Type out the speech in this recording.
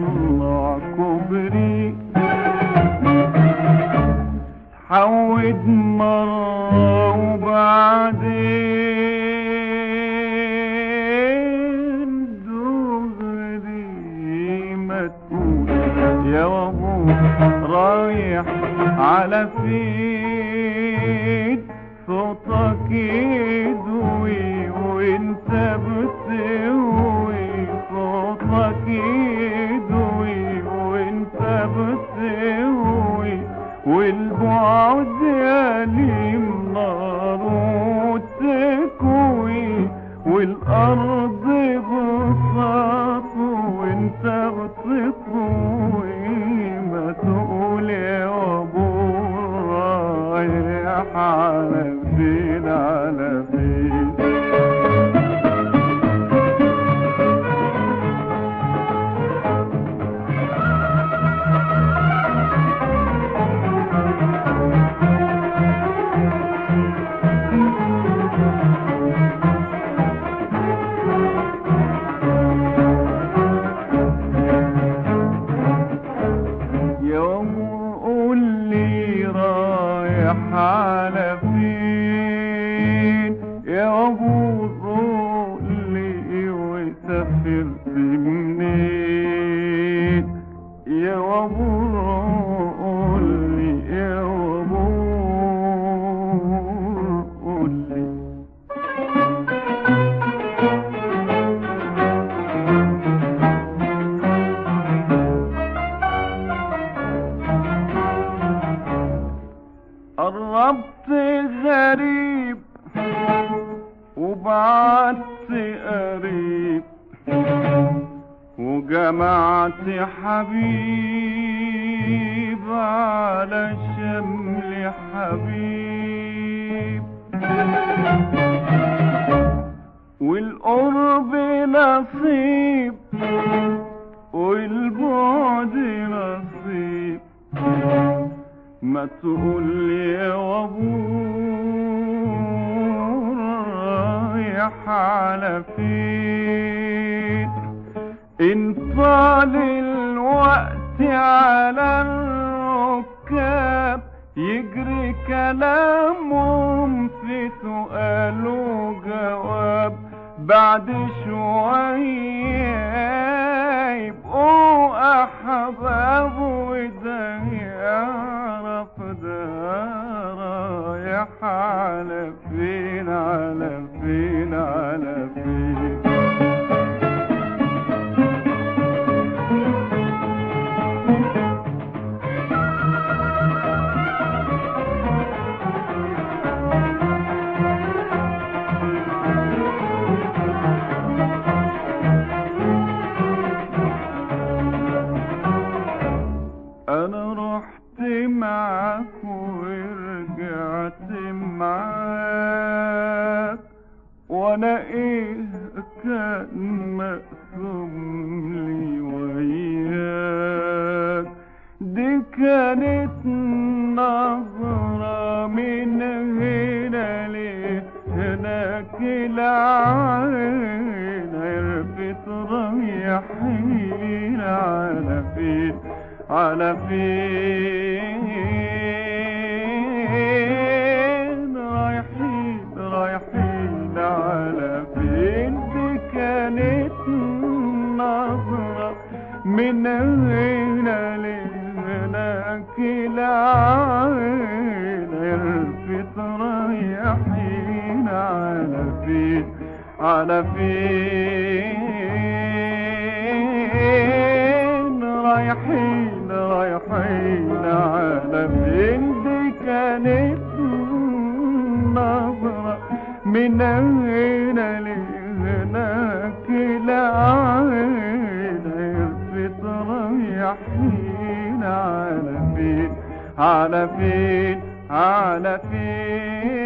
طلع كوبري حود مرة وبعدين دغري ما تقول يا وابو رايح على فين صوتك يدوي وانت بتسوي صوتك يدوي وانت بتسوي والبعد يليم نار وتكوي والارض بساط وانت بتطوي ما تقول يا ابو رايح على فين على فين يوم قول لي رايح على فين يا ابو قول لي وسافرت منين يا ابو قول لي يا ابو قول لي قربت غريب وبعدت قريب وجمعت حبيب على شمل حبيب والقرب نصيب والبعد نصيب ما تقول لي يا وابور رايح على فين ان طال الوقت على الركاب يجري كلامهم في سؤال وجواب بعد شوية يبقوا أحباب وده يعرف ده رايح على فين على فين على فين انا رحت معاك ورجعت معاك وانا ايه كان مقسوم لي وياك دي كانت نظرة من هنا لهناك العين عرفت رايحين على فين على فين رايحين رايحين على فين دي كانت نظرة من هنا لهناك العين عرفت رايحين على فين على فين رايحين رايحين على فين دي كانت نظرة من هنا لهناك العين عرفت رايحين على فين على فين على فين